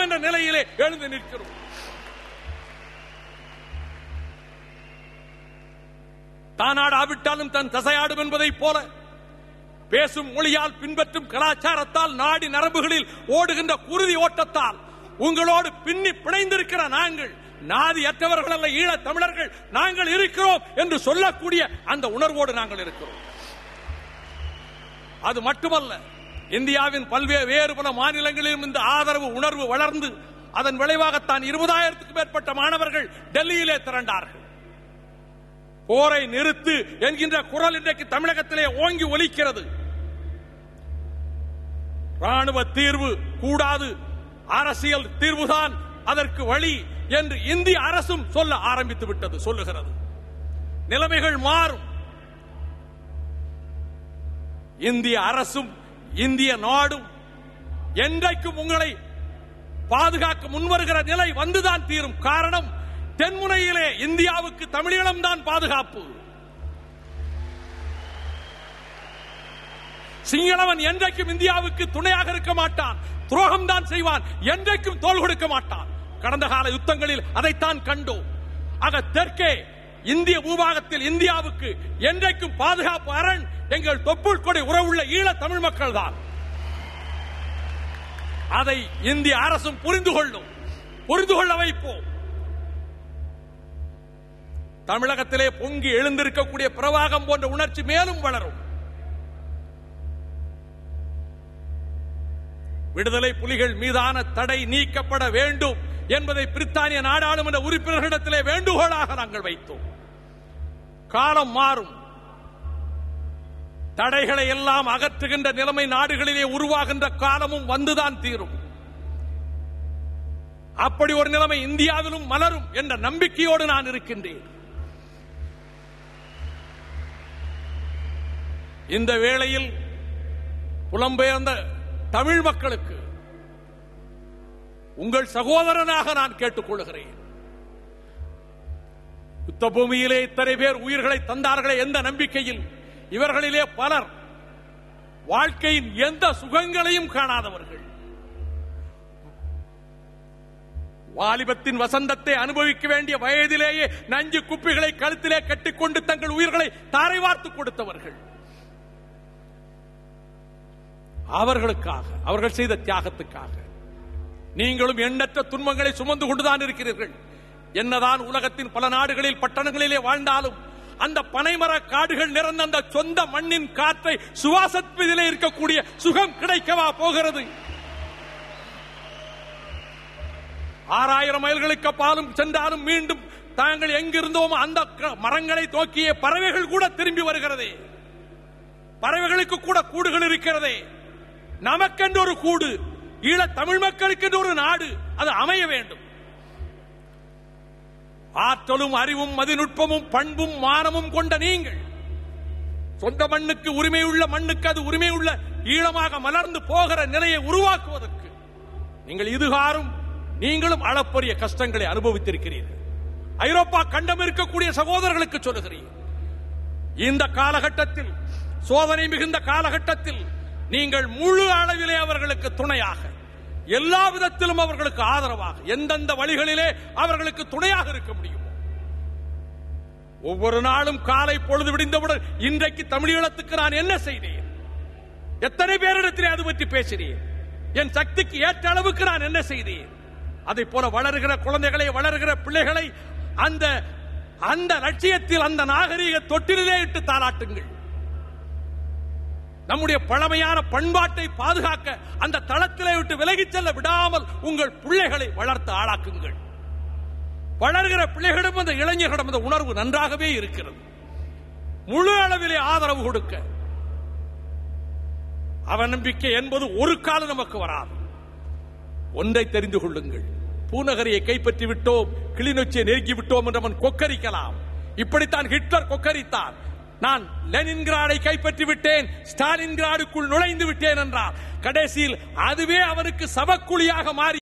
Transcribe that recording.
என்ற நிலையிலே எழுந்து நிற்கிறோம் தானாடாவிட்டாலும் தன் தசையாடும் என்பதைப் போல பேசும் மொழியால் பின்பற்றும் கலாச்சாரத்தால் நாடி நரம்புகளில் ஓடுகின்ற குருதி ஓட்டத்தால் உங்களோடு பின்னி பிணைந்திருக்கிற நாங்கள் நாதியற்றவர்கள் அல்ல ஈழத் தமிழர்கள் நாங்கள் இருக்கிறோம் என்று சொல்லக்கூடிய அந்த உணர்வோடு நாங்கள் இருக்கிறோம் அது மட்டுமல்ல இந்தியாவின் பல்வேறு வேறு பல மாநிலங்களிலும் இந்த ஆதரவு உணர்வு வளர்ந்து அதன் விளைவாகத்தான் இருபதாயிரத்துக்கும் மேற்பட்ட மாணவர்கள் டெல்லியிலே திரண்டார்கள் போரை நிறுத்து என்கின்ற குரல் இன்றைக்கு தமிழகத்திலே ஓங்கி ஒலிக்கிறது ராணுவ தீர்வு கூடாது அரசியல் தீர்வுதான் அதற்கு வழி என்று இந்திய அரசும் சொல்ல ஆரம்பித்து விட்டது சொல்லுகிறது நிலைமைகள் மாறும் இந்திய அரசும் இந்திய நாடும் என்றைக்கும் உங்களை பாதுகாக்க முன்வருகிற நிலை வந்துதான் தீரும் காரணம் தென்முனையிலே இந்தியாவுக்கு தமிழீழம் தான் பாதுகாப்பு சிங்களவன் என்றைக்கும் இந்தியாவுக்கு துணையாக இருக்க மாட்டான் துரோகம் தான் செய்வான் என்றைக்கும் தோல் கொடுக்க மாட்டான் கடந்த கால யுத்தங்களில் அதைத்தான் கண்டோம் ஆக தெற்கே இந்திய பூபாகத்தில் இந்தியாவுக்கு என்றைக்கும் பாதுகாப்பு அரண் எங்கள் தொப்புள் கொடை உறவுள்ள ஈழ தமிழ் மக்கள் தான் அதை இந்திய அரசும் புரிந்து கொள்ளும் புரிந்து கொள்ள வைப்போம் தமிழகத்திலே பொங்கி எழுந்திருக்கக்கூடிய பிரவாகம் போன்ற உணர்ச்சி மேலும் வளரும் விடுதலை புலிகள் மீதான தடை நீக்கப்பட வேண்டும் என்பதை பிரித்தானிய நாடாளுமன்ற உறுப்பினர்களிடத்திலே வேண்டுகோளாக நாங்கள் வைத்தோம் காலம் மாறும் தடைகளை எல்லாம் அகற்றுகின்ற நிலைமை நாடுகளிலே உருவாகின்ற காலமும் வந்துதான் தீரும் அப்படி ஒரு நிலைமை இந்தியாவிலும் மலரும் என்ற நம்பிக்கையோடு நான் இருக்கின்றேன் இந்த வேளையில் புலம்பெயர்ந்த தமிழ் மக்களுக்கு உங்கள் சகோதரனாக நான் கேட்டுக்கொள்கிறேன் யுத்த பூமியிலே இத்தனை பேர் உயிர்களை தந்தார்களே எந்த நம்பிக்கையில் இவர்களிலே பலர் வாழ்க்கையின் எந்த சுகங்களையும் காணாதவர்கள் வாலிபத்தின் வசந்தத்தை அனுபவிக்க வேண்டிய வயதிலேயே நஞ்சு குப்பிகளை கழுத்திலே கட்டிக்கொண்டு தங்கள் உயிர்களை தாரை வார்த்து கொடுத்தவர்கள் அவர்களுக்காக அவர்கள் செய்த தியாகத்துக்காக நீங்களும் எண்ணற்ற துன்பங்களை சுமந்து கொண்டுதான் இருக்கிறீர்கள் என்னதான் உலகத்தின் பல நாடுகளில் பட்டணங்களிலே வாழ்ந்தாலும் அந்த பனைமர காடுகள் நிறைந்த அந்த சொந்த மண்ணின் காற்றை சுவாசத்திலே இருக்கக்கூடிய சுகம் கிடைக்கவா போகிறது ஆறாயிரம் மைல்களுக்கு அப்பாலும் சென்றாலும் மீண்டும் தாங்கள் எங்கிருந்தோமோ அந்த க- மரங்களை தோக்கிய பறவைகள் கூட திரும்பி வருகிறதே பறவைகளுக்கு கூட கூடுகள் இருக்கிறதே நமக்கென்று ஒரு கூடு ஈழ தமிழ் மக்களுக்கென்று ஒரு நாடு அது அமைய வேண்டும் ஆற்றலும் அறிவும் மதிநுட்பமும் பண்பும் மானமும் கொண்ட நீங்கள் சொந்த மண்ணுக்கு உரிமை உள்ள மண்ணுக்கு அது உரிமை உள்ள ஈழமாக மலர்ந்து போகிற நிலையை உருவாக்குவதற்கு நீங்கள் இதுகாரும் நீங்களும் அளப்பரிய கஷ்டங்களை அனுபவித்திருக்கிறீர்கள் ஐரோப்பா கண்டம் இருக்கக்கூடிய சகோதரர்களுக்கு சொல்லுகிறேன் இந்த காலகட்டத்தில் சோதனை மிகுந்த காலகட்டத்தில் நீங்கள் முழு அளவிலே அவர்களுக்கு துணையாக எல்லா விதத்திலும் அவர்களுக்கு ஆதரவாக எந்தெந்த வழிகளிலே அவர்களுக்கு துணையாக இருக்க முடியும் ஒவ்வொரு நாளும் காலை பொழுது விடிந்தவுடன் இன்றைக்கு தமிழீழத்துக்கு நான் என்ன செய்தேன் எத்தனை பேரிடத்திலே அது பற்றி பேசினேன் என் சக்திக்கு ஏற்ற அளவுக்கு நான் என்ன செய்தேன் அதை போல வளர்கிற குழந்தைகளை வளர்கிற பிள்ளைகளை அந்த அந்த லட்சியத்தில் அந்த நாகரீக தொட்டிலே இட்டு தாளாட்டுங்கள் நம்முடைய பழமையான பண்பாட்டை பாதுகாக்க அந்த தளத்திலே விட்டு விலகிச் செல்ல விடாமல் உங்கள் பிள்ளைகளை வளர்த்து ஆளாக்குங்கள் வளர்கிற பிள்ளைகளிடம் அந்த இளைஞர்களிடம் அந்த உணர்வு நன்றாகவே இருக்கிறது முழு அளவிலே ஆதரவு கொடுக்க அவநம்பிக்கை என்பது ஒரு காலம் நமக்கு வராது ஒன்றை தெரிந்து கொள்ளுங்கள் பூநகரியை கைப்பற்றி விட்டோம் கிளிநொச்சியை நெருங்கி விட்டோம் என்று அவன் கொக்கரிக்கலாம் இப்படித்தான் ஹிட்லர் கொக்கரித்தான் நான் லெனின்கிராடை கைப்பற்றி விட்டேன் ஸ்டாலின்கிராடுக்குள் நுழைந்து விட்டேன் என்றார் கடைசியில் அதுவே அவனுக்கு சவக்குழியாக மாறி